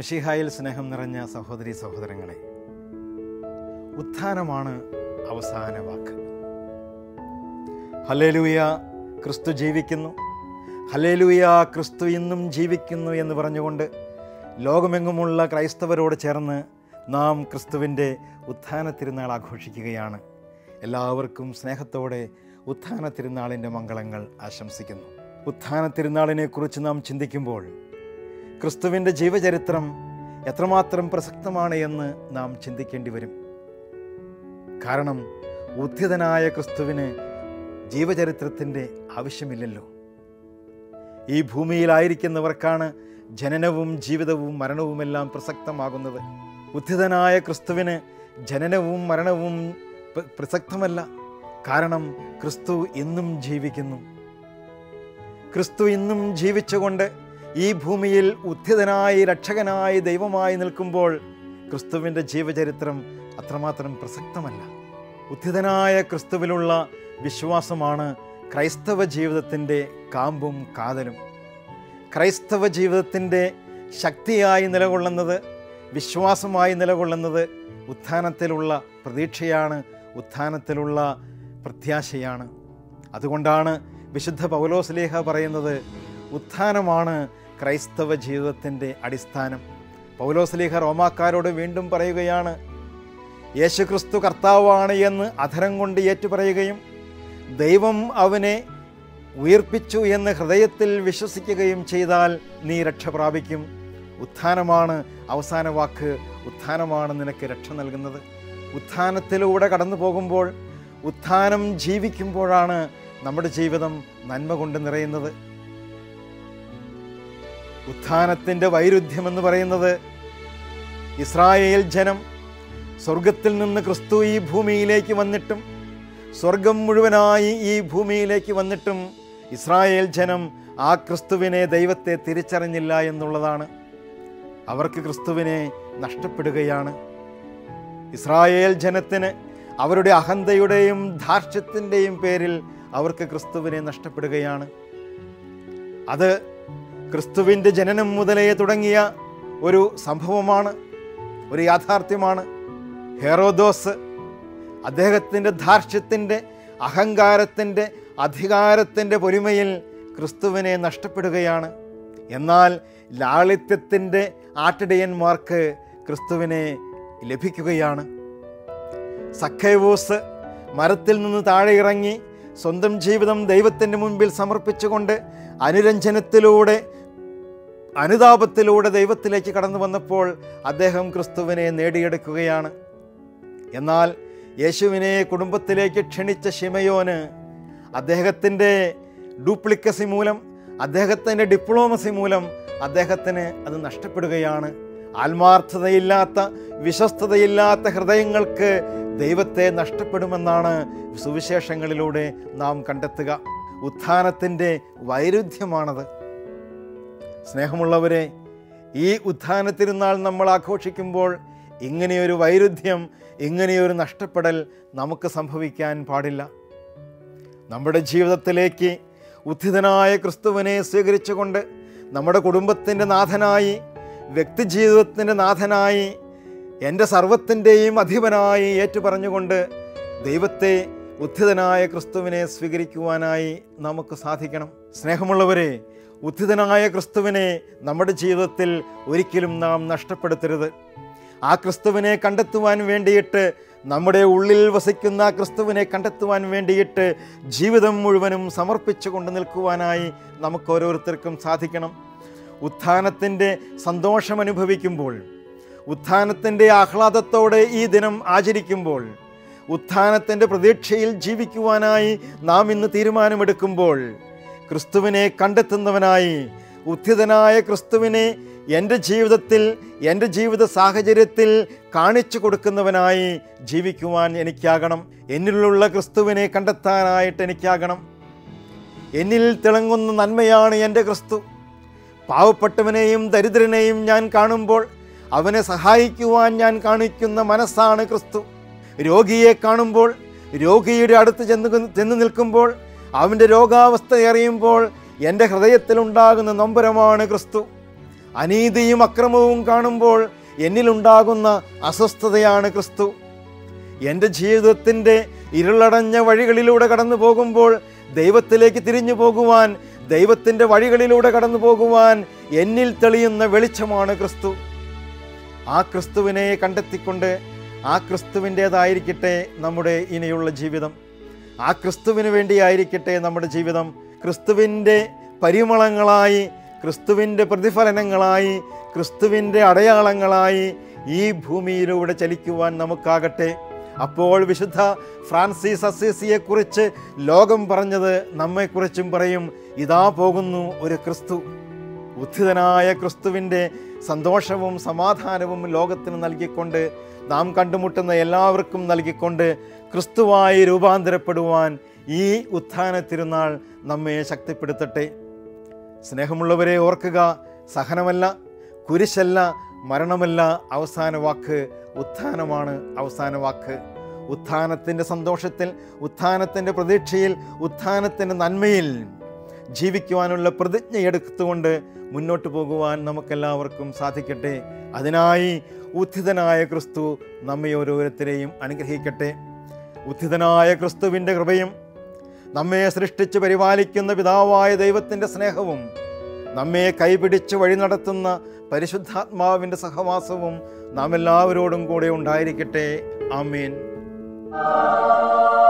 മിഷിഹായിൽ സ്നേഹം നിറഞ്ഞ സഹോദരി സഹോദരങ്ങളെ ഉത്ഥാനമാണ് അവസാന വാക്ക് ഹലേലൂയ ക്രിസ്തു ജീവിക്കുന്നു ഹലേലൂയ ക്രിസ്തു ഇന്നും ജീവിക്കുന്നു എന്ന് പറഞ്ഞുകൊണ്ട് ലോകമെങ്ങുമുള്ള ക്രൈസ്തവരോട് ചേർന്ന് നാം ക്രിസ്തുവിൻ്റെ ഉത്ഥാന തിരുനാൾ ആഘോഷിക്കുകയാണ് എല്ലാവർക്കും സ്നേഹത്തോടെ ഉത്ഥാന തിരുനാളിൻ്റെ മംഗളങ്ങൾ ആശംസിക്കുന്നു ഉത്ഥാന തിരുനാളിനെക്കുറിച്ച് നാം ചിന്തിക്കുമ്പോൾ ക്രിസ്തുവിൻ്റെ ജീവചരിത്രം എത്രമാത്രം പ്രസക്തമാണ് എന്ന് നാം ചിന്തിക്കേണ്ടി വരും കാരണം ഉദ്ധിതനായ ക്രിസ്തുവിന് ജീവചരിത്രത്തിൻ്റെ ആവശ്യമില്ലല്ലോ ഈ ഭൂമിയിലായിരിക്കുന്നവർക്കാണ് ജനനവും ജീവിതവും മരണവുമെല്ലാം പ്രസക്തമാകുന്നത് ഉദ്ധിതനായ ക്രിസ്തുവിന് ജനനവും മരണവും പ്ര- പ്രസക്തമല്ല കാരണം ക്രിസ്തു ഇന്നും ജീവിക്കുന്നു ക്രിസ്തു ഇന്നും ജീവിച്ചുകൊണ്ട് ഈ ഭൂമിയിൽ ഉദ്ധിതനായി രക്ഷകനായി ദൈവമായി നിൽക്കുമ്പോൾ ക്രിസ്തുവിൻ്റെ ജീവചരിത്രം അത്രമാത്രം പ്രസക്തമല്ല ഉദ്ധിതനായ ക്രിസ്തുവിലുള്ള വിശ്വാസമാണ് ക്രൈസ്തവ ജീവിതത്തിൻ്റെ കാമ്പും കാതലും ക്രൈസ്തവ ജീവിതത്തിൻ്റെ ശക്തിയായി നിലകൊള്ളുന്നത് വിശ്വാസമായി നിലകൊള്ളുന്നത് ഉത്ഥാനത്തിലുള്ള പ്രതീക്ഷയാണ് ഉത്ഥാനത്തിലുള്ള പ്രത്യാശയാണ് അതുകൊണ്ടാണ് വിശുദ്ധ പൗലോസ്ലേഹ പറയുന്നത് ഉത്ഥാനമാണ് ക്രൈസ്തവ ജീവിതത്തിൻ്റെ അടിസ്ഥാനം പൗലോസ്ലേഹ റോമാക്കാരോട് വീണ്ടും പറയുകയാണ് യേശുക്രിസ്തു കർത്താവാണ് എന്ന് അധരം കൊണ്ട് ഏറ്റുപറയുകയും ദൈവം അവനെ ഉയർപ്പിച്ചു എന്ന് ഹൃദയത്തിൽ വിശ്വസിക്കുകയും ചെയ്താൽ നീ രക്ഷ പ്രാപിക്കും ഉത്ഥാനമാണ് അവസാന വാക്ക് ഉത്ഥാനമാണ് നിനക്ക് രക്ഷ നൽകുന്നത് ഉത്ഥാനത്തിലൂടെ കടന്നു പോകുമ്പോൾ ഉത്ഥാനം ജീവിക്കുമ്പോഴാണ് നമ്മുടെ ജീവിതം നന്മ കൊണ്ട് നിറയുന്നത് ഉത്ഥാനത്തിൻ്റെ വൈരുദ്ധ്യം എന്ന് പറയുന്നത് ഇസ്രായേൽ ജനം സ്വർഗത്തിൽ നിന്ന് ക്രിസ്തു ഈ ഭൂമിയിലേക്ക് വന്നിട്ടും സ്വർഗം മുഴുവനായി ഈ ഭൂമിയിലേക്ക് വന്നിട്ടും ഇസ്രായേൽ ജനം ആ ക്രിസ്തുവിനെ ദൈവത്തെ തിരിച്ചറിഞ്ഞില്ല എന്നുള്ളതാണ് അവർക്ക് ക്രിസ്തുവിനെ നഷ്ടപ്പെടുകയാണ് ഇസ്രായേൽ ജനത്തിന് അവരുടെ അഹന്തയുടെയും ധാർഷ്ട്യത്തിൻ്റെയും പേരിൽ അവർക്ക് ക്രിസ്തുവിനെ നഷ്ടപ്പെടുകയാണ് അത് ക്രിസ്തുവിൻ്റെ ജനനം മുതലേ തുടങ്ങിയ ഒരു സംഭവമാണ് ഒരു യാഥാർത്ഥ്യമാണ് ഹെറോദോസ് അദ്ദേഹത്തിൻ്റെ ധാർഷ്ട്യത്തിൻ്റെ അഹങ്കാരത്തിൻ്റെ അധികാരത്തിൻ്റെ പൊലിമയിൽ ക്രിസ്തുവിനെ നഷ്ടപ്പെടുകയാണ് എന്നാൽ ലാളിത്യത്തിൻ്റെ ആട്ടിടയന്മാർക്ക് ക്രിസ്തുവിനെ ലഭിക്കുകയാണ് സഖൈവോസ് മരത്തിൽ നിന്ന് താഴെ ഇറങ്ങി സ്വന്തം ജീവിതം ദൈവത്തിൻ്റെ മുൻപിൽ സമർപ്പിച്ചുകൊണ്ട് അനുരഞ്ജനത്തിലൂടെ അനുതാപത്തിലൂടെ ദൈവത്തിലേക്ക് കടന്നു വന്നപ്പോൾ അദ്ദേഹം ക്രിസ്തുവിനെ നേടിയെടുക്കുകയാണ് എന്നാൽ യേശുവിനെ കുടുംബത്തിലേക്ക് ക്ഷണിച്ച ഷിമയോന് അദ്ദേഹത്തിൻ്റെ ഡ്യൂപ്ലിക്കസി മൂലം അദ്ദേഹത്തിൻ്റെ ഡിപ്ലോമസി മൂലം അദ്ദേഹത്തിന് അത് നഷ്ടപ്പെടുകയാണ് ആത്മാർത്ഥതയില്ലാത്ത വിശ്വസ്തതയില്ലാത്ത ഹൃദയങ്ങൾക്ക് ദൈവത്തെ നഷ്ടപ്പെടുമെന്നാണ് സുവിശേഷങ്ങളിലൂടെ നാം കണ്ടെത്തുക ഉത്ഥാനത്തിൻ്റെ വൈരുദ്ധ്യമാണത് സ്നേഹമുള്ളവരെ ഈ ഉത്ഥാന തിരുനാൾ നമ്മൾ ആഘോഷിക്കുമ്പോൾ ഇങ്ങനെയൊരു വൈരുദ്ധ്യം ഇങ്ങനെയൊരു നഷ്ടപ്പെടൽ നമുക്ക് സംഭവിക്കാൻ പാടില്ല നമ്മുടെ ജീവിതത്തിലേക്ക് ഉത്ഥിതനായ ക്രിസ്തുവിനെ സ്വീകരിച്ചുകൊണ്ട് നമ്മുടെ കുടുംബത്തിൻ്റെ നാഥനായി വ്യക്തിജീവിതത്തിൻ്റെ നാഥനായി എൻ്റെ സർവത്തിൻ്റെയും അധിപനായി ഏറ്റുപറഞ്ഞുകൊണ്ട് ദൈവത്തെ ഉത്ഥിതനായ ക്രിസ്തുവിനെ സ്വീകരിക്കുവാനായി നമുക്ക് സാധിക്കണം സ്നേഹമുള്ളവരെ ഉത്ഥിതനായ ക്രിസ്തുവിനെ നമ്മുടെ ജീവിതത്തിൽ ഒരിക്കലും നാം നഷ്ടപ്പെടുത്തരുത് ആ ക്രിസ്തുവിനെ കണ്ടെത്തുവാൻ വേണ്ടിയിട്ട് നമ്മുടെ ഉള്ളിൽ വസിക്കുന്ന ആ ക്രിസ്തുവിനെ കണ്ടെത്തുവാൻ വേണ്ടിയിട്ട് ജീവിതം മുഴുവനും സമർപ്പിച്ചു കൊണ്ട് നിൽക്കുവാനായി നമുക്ക് ഓരോരുത്തർക്കും സാധിക്കണം ഉത്ഥാനത്തിൻ്റെ സന്തോഷം അനുഭവിക്കുമ്പോൾ ഉത്ഥാനത്തിൻ്റെ ആഹ്ലാദത്തോടെ ഈ ദിനം ആചരിക്കുമ്പോൾ ഉത്ഥാനത്തിൻ്റെ പ്രതീക്ഷയിൽ ജീവിക്കുവാനായി നാം ഇന്ന് തീരുമാനമെടുക്കുമ്പോൾ ക്രിസ്തുവിനെ കണ്ടെത്തുന്നവനായി ഉത്ഥിതനായ ക്രിസ്തുവിനെ എൻ്റെ ജീവിതത്തിൽ എൻ്റെ ജീവിത സാഹചര്യത്തിൽ കാണിച്ചു കൊടുക്കുന്നവനായി ജീവിക്കുവാൻ എനിക്കാകണം എന്നിലുള്ള ക്രിസ്തുവിനെ കണ്ടെത്താനായിട്ട് എനിക്കാകണം എന്നിൽ തിളങ്ങുന്ന നന്മയാണ് എൻ്റെ ക്രിസ്തു പാവപ്പെട്ടവനെയും ദരിദ്രനെയും ഞാൻ കാണുമ്പോൾ അവനെ സഹായിക്കുവാൻ ഞാൻ കാണിക്കുന്ന മനസ്സാണ് ക്രിസ്തു രോഗിയെ കാണുമ്പോൾ രോഗിയുടെ അടുത്ത് ചെന്ന് ചെന്ന് നിൽക്കുമ്പോൾ അവൻ്റെ രോഗാവസ്ഥ അറിയുമ്പോൾ എൻ്റെ ഹൃദയത്തിലുണ്ടാകുന്ന നൊമ്പരമാണ് ക്രിസ്തു അനീതിയും അക്രമവും കാണുമ്പോൾ എന്നിലുണ്ടാകുന്ന അസ്വസ്ഥതയാണ് ക്രിസ്തു എൻ്റെ ജീവിതത്തിൻ്റെ ഇരുളടഞ്ഞ വഴികളിലൂടെ കടന്നു പോകുമ്പോൾ ദൈവത്തിലേക്ക് തിരിഞ്ഞു പോകുവാൻ ദൈവത്തിൻ്റെ വഴികളിലൂടെ കടന്നു പോകുവാൻ എന്നിൽ തെളിയുന്ന വെളിച്ചമാണ് ക്രിസ്തു ആ ക്രിസ്തുവിനെ കണ്ടെത്തിക്കൊണ്ട് ആ ക്രിസ്തുവിൻ്റേതായിരിക്കട്ടെ നമ്മുടെ ഇനിയുള്ള ജീവിതം ആ ക്രിസ്തുവിന് വേണ്ടിയായിരിക്കട്ടെ നമ്മുടെ ജീവിതം ക്രിസ്തുവിൻ്റെ പരിമളങ്ങളായി ക്രിസ്തുവിൻ്റെ പ്രതിഫലനങ്ങളായി ക്രിസ്തുവിൻ്റെ അടയാളങ്ങളായി ഈ ഭൂമിയിലൂടെ ചലിക്കുവാൻ നമുക്കാകട്ടെ അപ്പോൾ വിശുദ്ധ ഫ്രാൻസിസ് അസീസിയെക്കുറിച്ച് ലോകം പറഞ്ഞത് നമ്മെക്കുറിച്ചും പറയും ഇതാ പോകുന്നു ഒരു ക്രിസ്തു ഉത്ഥിതനായ ക്രിസ്തുവിൻ്റെ സന്തോഷവും സമാധാനവും ലോകത്തിന് നൽകിക്കൊണ്ട് നാം കണ്ടുമുട്ടുന്ന എല്ലാവർക്കും നൽകിക്കൊണ്ട് ക്രിസ്തുവായി രൂപാന്തരപ്പെടുവാൻ ഈ ഉത്ഥാന തിരുനാൾ നമ്മെ ശക്തിപ്പെടുത്തട്ടെ സ്നേഹമുള്ളവരെ ഓർക്കുക സഹനമല്ല കുരിശല്ല മരണമല്ല അവസാന വാക്ക് ഉത്ഥാനമാണ് അവസാന വാക്ക് ഉത്ഥാനത്തിൻ്റെ സന്തോഷത്തിൽ ഉത്ഥാനത്തിൻ്റെ പ്രതീക്ഷയിൽ ഉത്ഥാനത്തിൻ്റെ നന്മയിൽ ജീവിക്കുവാനുള്ള പ്രതിജ്ഞ എടുത്തുകൊണ്ട് മുന്നോട്ട് പോകുവാൻ നമുക്കെല്ലാവർക്കും സാധിക്കട്ടെ അതിനായി ഉത്ഥിതനായ ക്രിസ്തു നമ്മെ ഓരോരുത്തരെയും അനുഗ്രഹിക്കട്ടെ ഉത്ഥിതനായ ക്രിസ്തുവിൻ്റെ കൃപയും നമ്മെ സൃഷ്ടിച്ച് പരിപാലിക്കുന്ന പിതാവായ ദൈവത്തിൻ്റെ സ്നേഹവും നമ്മെ കൈപിടിച്ച് വഴി നടത്തുന്ന പരിശുദ്ധാത്മാവിൻ്റെ സഹവാസവും നാം എല്ലാവരോടും കൂടെ ഉണ്ടായിരിക്കട്ടെ ആമീൻ